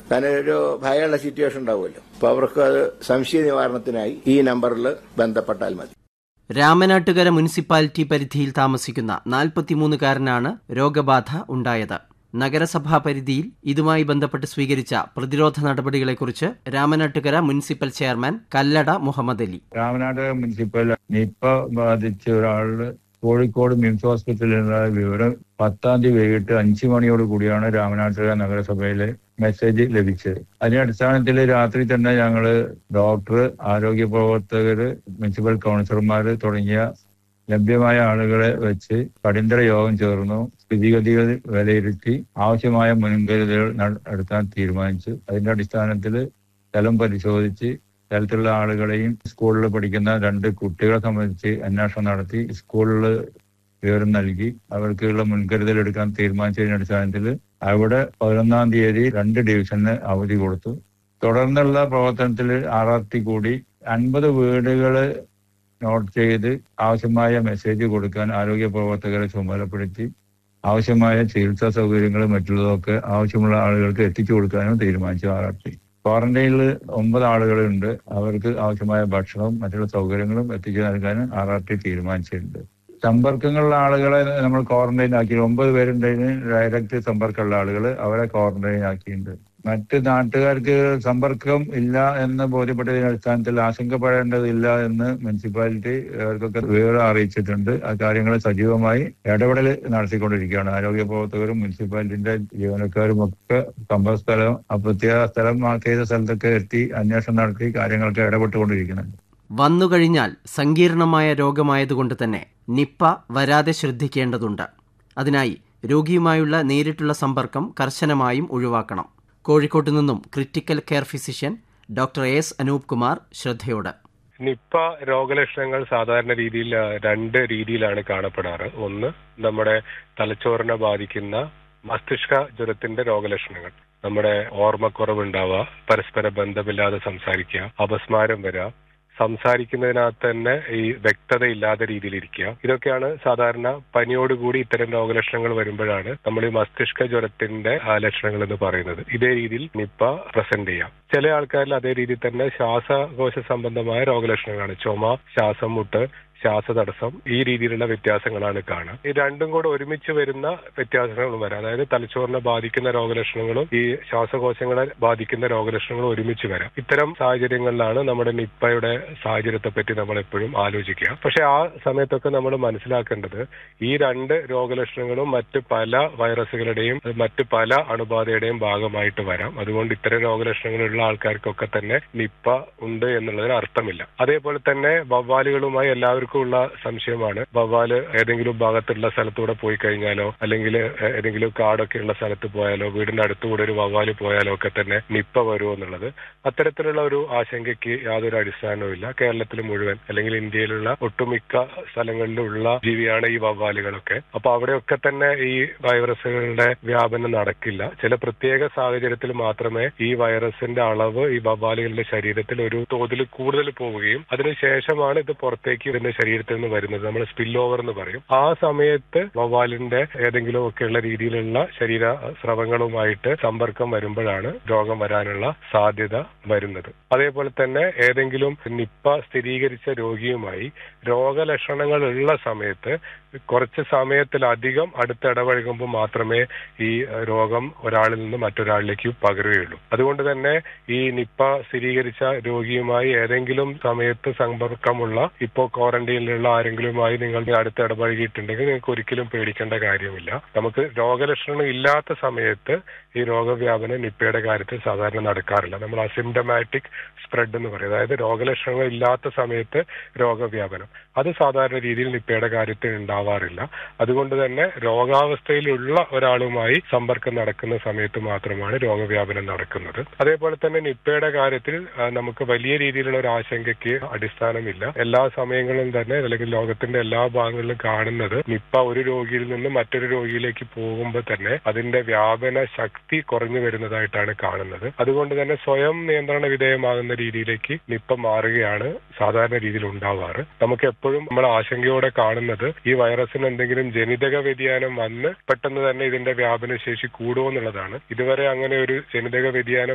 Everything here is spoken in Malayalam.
കാരണം ഒരു ഭയമുള്ള സിറ്റുവേഷൻ ഉണ്ടാവുമല്ലോ അപ്പൊ അവർക്ക് അത് സംശയ നിവാരണത്തിനായി ഈ നമ്പറിൽ ബന്ധപ്പെട്ടാൽ മതി രാമനാട്ടുകര മുനിസിപ്പാലിറ്റി പരിധിയിൽ താമസിക്കുന്ന നാൽപ്പത്തിമൂന്നുകാരനാണ് രോഗബാധ ഉണ്ടായത് നഗരസഭാ പരിധിയിൽ ഇതുമായി ബന്ധപ്പെട്ട് സ്വീകരിച്ച പ്രതിരോധ നടപടികളെക്കുറിച്ച് Ramanattukara municipal chairman Kallada Muhammad Ali Ramanad municipal Nipah ബാധിച്ച ഒരാള് കോഴിക്കോട് മിംസ് ഹോസ്പിറ്റലിലുള്ള വിവരം പത്താം തീയതി വൈകിട്ട് അഞ്ചു മണിയോട് കൂടിയാണ് രാമനാട്ടുകര നഗരസഭയിലെ മെസ്സേജ് ലഭിച്ചത് അതിന്റെ അടിസ്ഥാനത്തിൽ രാത്രി തന്നെ ഞങ്ങള് ഡോക്ടർ ആരോഗ്യ പ്രവർത്തകര് മുനിസിപ്പൽ കൗൺസിലർമാര് തുടങ്ങിയ ലഭ്യമായ ആളുകളെ വെച്ച് അടിയന്തര യോഗം ചേർന്നു സ്ഥിതിഗതികൾ വിലയിരുത്തി ആവശ്യമായ മുൻകരുതലുകൾ നട- എടുക്കാൻ തീരുമാനിച്ചു അതിന്റെ അടിസ്ഥാനത്തിൽ സ്ഥലം പരിശോധിച്ച് സ്ഥലത്തുള്ള ആളുകളെയും സ്കൂളിൽ പഠിക്കുന്ന രണ്ട് കുട്ടികളെ സംബന്ധിച്ച് അന്വേഷണം നടത്തി സ്കൂളിൽ വിവരം നൽകി അവർക്കുള്ള മുൻകരുതൽ എടുക്കാൻ തീരുമാനിച്ചതിന്റെ അടിസ്ഥാനത്തിൽ അവിടെ പതിനൊന്നാം തീയതി രണ്ട് ഡിവിഷന് അവധി കൊടുത്തു തുടർന്നുള്ള പ്രവർത്തനത്തിൽ ആർ ആർ ടി കൂടി അൻപത് വീടുകള് നോട്ട് ചെയ്ത് ആവശ്യമായ മെസ്സേജ് കൊടുക്കാൻ ആരോഗ്യ പ്രവർത്തകരെ ചുമതലപ്പെടുത്തി ആവശ്യമായ ചികിത്സാ സൗകര്യങ്ങളും മറ്റുള്ളതൊക്കെ ആവശ്യമുള്ള ആളുകൾക്ക് എത്തിച്ചു കൊടുക്കാനും തീരുമാനിച്ചു ആർ ആർ ടി ക്വാറന്റൈനിൽ ഒമ്പത് ആളുകളുണ്ട് അവർക്ക് ആവശ്യമായ ഭക്ഷണവും മറ്റുള്ള സൗകര്യങ്ങളും എത്തിച്ചു നൽകാനും ആർ ആർ ടി തീരുമാനിച്ചിട്ടുണ്ട് സമ്പർക്കങ്ങളുള്ള ആളുകളെ നമ്മൾ ക്വാറന്റൈൻ ആക്കി ഒമ്പത് പേരുണ്ടെങ്കിൽ ഡയറക്റ്റ് സമ്പർക്കമുള്ള ആളുകൾ അവരെ ക്വാറന്റൈൻ ആക്കിയിട്ടുണ്ട് മറ്റ് നാട്ടുകാർക്ക് സമ്പർക്കം ഇല്ല എന്ന് ബോധ്യപ്പെട്ടതിന്റെ അടിസ്ഥാനത്തിൽ ആശങ്കപ്പെടേണ്ടതില്ല എന്ന് മുനിസിപ്പാലിറ്റി അവർക്കൊക്കെ വിവരം അറിയിച്ചിട്ടുണ്ട് ആ കാര്യങ്ങൾ സജീവമായി ഇടപെടൽ നടത്തിക്കൊണ്ടിരിക്കുകയാണ് ആരോഗ്യ പ്രവർത്തകരും മുനിസിപ്പാലിറ്റിന്റെ ജീവനക്കാരും ഒക്കെ സംഭവ സ്ഥലം ആ പ്രത്യേക സ്ഥലം മാർക്ക് ചെയ്ത സ്ഥലത്തൊക്കെ എത്തി അന്വേഷണം നടത്തി കാര്യങ്ങൾക്ക് ഇടപെട്ടുകൊണ്ടിരിക്കുന്നുണ്ട് വന്നുകഴിഞ്ഞാൽ സങ്കീർണമായ രോഗമായതുകൊണ്ട് തന്നെ നിപ്പ വരാതെ ശ്രദ്ധിക്കേണ്ടതുണ്ട് അതിനായി രോഗിയുമായുള്ള നേരിട്ടുള്ള സമ്പർക്കം കർശനമായും ഒഴിവാക്കണം കോഴിക്കോട്ട് നിന്നും critical care physician doctor S Anoop Kumar ശ്രദ്ധയോട് നിപ്പ രോഗലക്ഷണങ്ങൾ സാധാരണ രീതിയിൽ ആ, രണ്ട് രീതിയിലാണ് കാണപ്പെടാറ് ഒന്ന് നമ്മുടെ തലച്ചോറിനെ ബാധിക്കുന്ന മസ്തിഷ്ക ജ്വരത്തിന്റെ രോഗലക്ഷണങ്ങൾ നമ്മുടെ ഓർമ്മക്കുറവുണ്ടാവുക പരസ്പര ബന്ധമില്ലാതെ സംസാരിക്കുക അപസ്മാരം വരിക സംസാരിക്കുന്നതിനകത്ത് തന്നെ ഈ വ്യക്തത ഇല്ലാത്ത രീതിയിൽ ഇരിക്കുക ഇതൊക്കെയാണ് സാധാരണ പനിയോടുകൂടി ഇത്തരം രോഗലക്ഷണങ്ങൾ വരുമ്പോഴാണ് നമ്മൾ ഈ മസ്തിഷ്ക ജ്വരത്തിന്റെ ആ ലക്ഷണങ്ങൾ എന്ന് പറയുന്നത് ഇതേ രീതിയിൽ നിപ്പ പ്രസന്റ് ചെയ്യാം ചില ആൾക്കാരിൽ അതേ രീതിയിൽ തന്നെ ശ്വാസകോശ സംബന്ധമായ രോഗലക്ഷണങ്ങളാണ് ചുമ ശ്വാസം മുട്ട് ശ്വാസതടസ്സം ഈ രീതിയിലുള്ള വ്യത്യാസങ്ങളാണ് കാണുക ഈ രണ്ടും കൂടെ ഒരുമിച്ച് വരുന്ന വ്യത്യാസങ്ങളും വരാം അതായത് തലച്ചോറിനെ ബാധിക്കുന്ന രോഗലക്ഷണങ്ങളും ഈ ശ്വാസകോശങ്ങളെ ബാധിക്കുന്ന രോഗലക്ഷണങ്ങളും ഒരുമിച്ച് വരാം ഇത്തരം സാഹചര്യങ്ങളിലാണ് നമ്മുടെ നിപ്പയുടെ സാഹചര്യത്തെ പറ്റി നമ്മൾ എപ്പോഴും ആലോചിക്കുക പക്ഷെ ആ സമയത്തൊക്കെ നമ്മൾ മനസ്സിലാക്കേണ്ടത് ഈ രണ്ട് രോഗലക്ഷണങ്ങളും മറ്റ് പല വൈറസുകളുടെയും മറ്റ് പല അണുബാധയുടെയും ഭാഗമായിട്ട് വരാം അതുകൊണ്ട് ഇത്തരം രോഗലക്ഷണങ്ങളുള്ള ആൾക്കാർക്കൊക്കെ തന്നെ നിപ്പ ഉണ്ട് എന്നുള്ളതിന് അർത്ഥമില്ല അതേപോലെ തന്നെ വവ്വാലുകളുമായി എല്ലാവർക്കും ഉള്ള സംശയമാണ് വവ്വാല് ഏതെങ്കിലും ഭാഗത്തുള്ള സ്ഥലത്തൂടെ പോയി കഴിഞ്ഞാലോ അല്ലെങ്കിൽ ഏതെങ്കിലും കാടൊക്കെ ഉള്ള സ്ഥലത്ത് പോയാലോ വീടിന്റെ അടുത്തുകൂടെ ഒരു വവ്വാല് പോയാലോ ഒക്കെ തന്നെ നിപ്പ വരുമോ എന്നുള്ളത് അത്തരത്തിലുള്ള ഒരു ആശങ്കയ്ക്ക് യാതൊരു അടിസ്ഥാനവുമില്ല കേരളത്തിൽ മുഴുവൻ അല്ലെങ്കിൽ ഇന്ത്യയിലുള്ള ഒട്ടുമിക്ക സ്ഥലങ്ങളിലുള്ള ജീവിയാണ് ഈ വവ്വാലുകളൊക്കെ അപ്പൊ അവിടെയൊക്കെ തന്നെ ഈ വൈറസുകളുടെ വ്യാപനം നടക്കില്ല ചില പ്രത്യേക സാഹചര്യത്തിൽ മാത്രമേ ഈ വൈറസിന്റെ അളവ് ഈ വവ്വാലുകളുടെ ശരീരത്തിൽ ഒരു തോതിൽ കൂടുതൽ പോവുകയും അതിനുശേഷമാണ് ഇത് പുറത്തേക്ക് ഇതിന്റെ ശരീരത്തിൽ നിന്ന് വരുന്നത് നമ്മൾ സ്പിൽ ഓവർ എന്ന് പറയും ആ സമയത്ത് വവ്വാലിന്റെ ഏതെങ്കിലും ഒക്കെയുള്ള രീതിയിലുള്ള ശരീര സ്രവങ്ങളുമായിട്ട് സമ്പർക്കം വരുമ്പോഴാണ് രോഗം വരാനുള്ള സാധ്യത വരുന്നത് അതേപോലെ തന്നെ ഏതെങ്കിലും നിപ്പ സ്ഥിരീകരിച്ച രോഗിയുമായി രോഗലക്ഷണങ്ങൾ ഉള്ള സമയത്ത് കുറച്ച് സമയത്തിലധികം അടുത്തിടപഴകുമ്പോൾ മാത്രമേ ഈ ഏഹ്, രോഗം ഒരാളിൽ നിന്ന് മറ്റൊരാളിലേക്ക് പകരുകയുള്ളൂ അതുകൊണ്ട് തന്നെ ഈ നിപ്പ സ്ഥിരീകരിച്ച രോഗിയുമായി ഏതെങ്കിലും സമയത്ത് സമ്പർക്കമുള്ള ഇപ്പോൾ ക്വാറന്റൈനിലുള്ള ആരെങ്കിലുമായി നിങ്ങൾ അടുത്ത് ഇടപഴകിയിട്ടുണ്ടെങ്കിൽ നിങ്ങൾക്ക് ഒരിക്കലും പേടിക്കേണ്ട കാര്യമില്ല നമുക്ക് രോഗലക്ഷണം ഇല്ലാത്ത സമയത്ത് ഈ രോഗവ്യാപനം നിപ്പയുടെ കാര്യത്തിൽ സാധാരണ നടക്കാറില്ല നമ്മൾ അസിംറ്റമാറ്റിക് സ്പ്രെഡ് എന്ന് പറയും അതായത് രോഗലക്ഷണങ്ങൾ ഇല്ലാത്ത സമയത്ത് രോഗവ്യാപനം അത് സാധാരണ രീതിയിൽ നിപ്പയുടെ കാര്യത്തിൽ ഉണ്ടാവാറില്ല അതുകൊണ്ട് തന്നെ രോഗാവസ്ഥയിലുള്ള ഒരാളുമായി സമ്പർക്കം നടക്കുന്ന സമയത്ത് മാത്രമാണ് രോഗവ്യാപനം നടക്കുന്നത് അതേപോലെ തന്നെ നിപ്പയുടെ കാര്യത്തിൽ ആ, നമുക്ക് വലിയ രീതിയിലുള്ള ഒരു ആശങ്കയ്ക്ക് അടിസ്ഥാനമില്ല എല്ലാ സമയങ്ങളിലും തന്നെ അല്ലെങ്കിൽ ലോകത്തിന്റെ എല്ലാ ഭാഗങ്ങളിലും കാണുന്നത് നിപ്പ ഒരു രോഗിയിൽ നിന്ന് മറ്റൊരു രോഗിയിലേക്ക് പോകുമ്പോൾ തന്നെ അതിന്റെ വ്യാപന ശക്തി കുറഞ്ഞു വരുന്നതായിട്ടാണ് കാണുന്നത് അതുകൊണ്ട് തന്നെ സ്വയം നിയന്ത്രണ വിധേയമാകുന്ന രീതിയിലേക്ക് നിപ്പ മാറുകയാണ് സാധാരണ രീതിയിൽ ഉണ്ടാവാറ് നമുക്ക് എപ്പോഴും നമ്മൾ ആശങ്കയോടെ കാണുന്നത് ഈ വൈറസിന് എന്തെങ്കിലും ജനിതക വ്യതിയാനം വന്ന് പെട്ടെന്ന് തന്നെ ഇതിന്റെ വ്യാപന ശേഷി കൂടുമോ എന്നുള്ളതാണ് ഇതുവരെ അങ്ങനെ ഒരു ജനിതക വ്യതിയാനം